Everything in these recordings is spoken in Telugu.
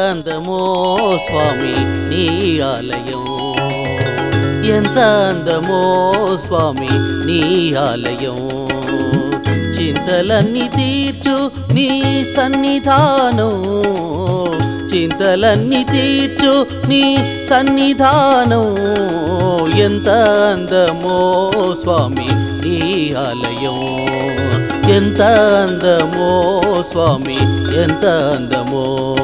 అందమో స్వామి నీ ఆలయం ఎంత అందమో స్వామి నీ ఆలయం చింతలన్నీ తీర్చు నీ సన్నిధానం చింతలన్నీ తీర్చు నీ సన్నిధానం ఎంత అందమో స్వామి నీ ఆలయం ఎంత అందమో స్వామి ఎంత అందమో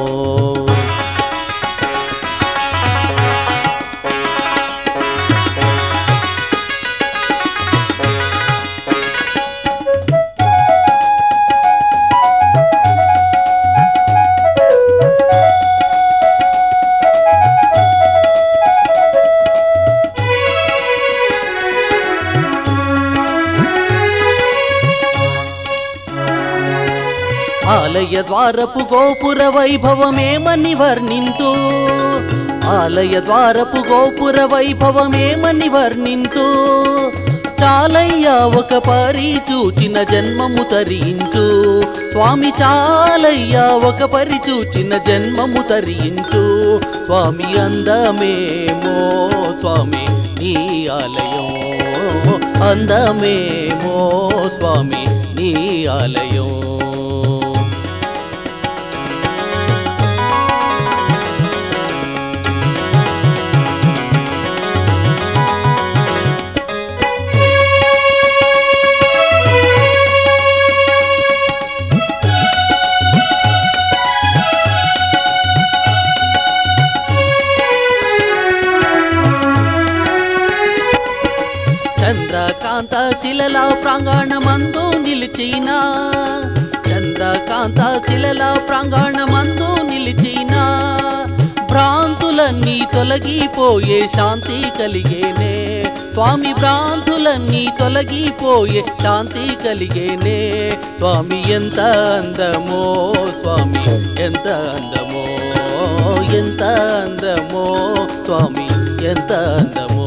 ఆలయ ద్వారపు గోపుర వైభవమేమని వర్ణింతు ఆలయ ద్వారపు గోపుర వైభవమేమని వర్ణింతు చాలయ్యా ఒక పరి చూచిన జన్మము తరించు స్వామి చాలయ్యా ఒక పరి చూచిన జన్మము తరించు స్వామి అందమేమో స్వామి నీ ఆలయం అందమేమో స్వామి నీ ఆలయం చంద్రకాంత శిలల ప్రాంగణమందు నిలిచిన చంద్రకాంత శిలల ప్రాంగణమందు నిలిచిన భ్రాంతులన్నీ తొలగిపోయే శాంతి కలిగేనే స్వామి భ్రాంతులన్నీ తొలగిపోయే శాంతి కలిగేనే స్వామి ఎంత అందమో స్వామి ఎంత అందమో ఎంత అందమో స్వామి ఎంత అందమో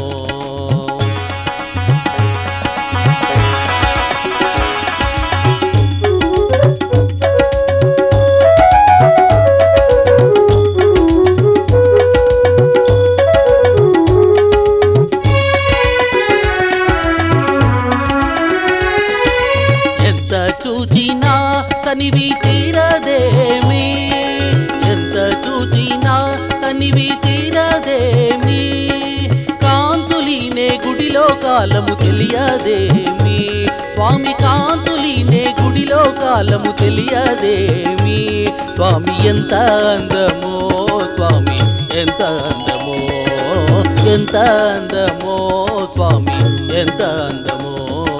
ఎంత చూచినా తనివి తీరదేమి ఎంత చూచినా తనివి తీరదేమి కాంతులీనే గుడిలో కాలము తెలియదేమి స్వామి కాంతులీనే గుడిలో కాలము తెలియదేమి స్వామి ఎంత అందమో స్వామి ఎంత అందమో ఎంత అందమో స్వామి ఎంత అందమో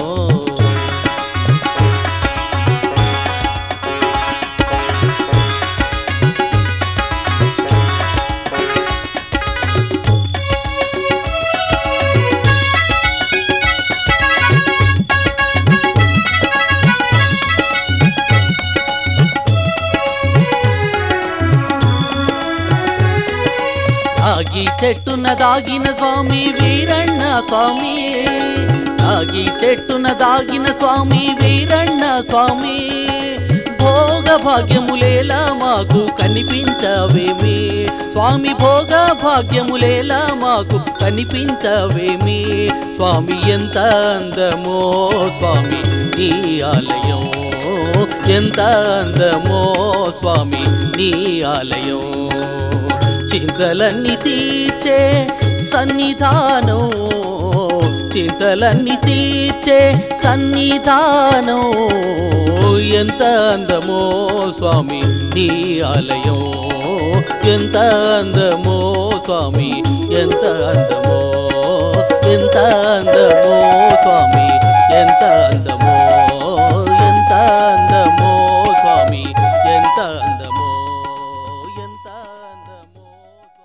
ఆగి చెట్టున దాగిన స్వామి వీరಣ್ణ స్వామి ఆగి చెట్టున దాగిన స్వామి వీరಣ್ణ స్వామి భోగ భాగ్యములేలా మాకు కనిపించవేమి స్వామి భోగ భాగ్యములేలా మాకు కనిపించవేమి స్వామి ఎంత అందమో స్వామి నీ ఆలయం ఎంత అందమో స్వామి నీ ఆలయం చింతలన్నీ తీర్చే సన్నిధానం చింతలన్నీ తీర్చే సన్నిధానం ఎంత అందమో స్వామి నీ ఆలయం ఎంత అందమో స్వామి ఎంత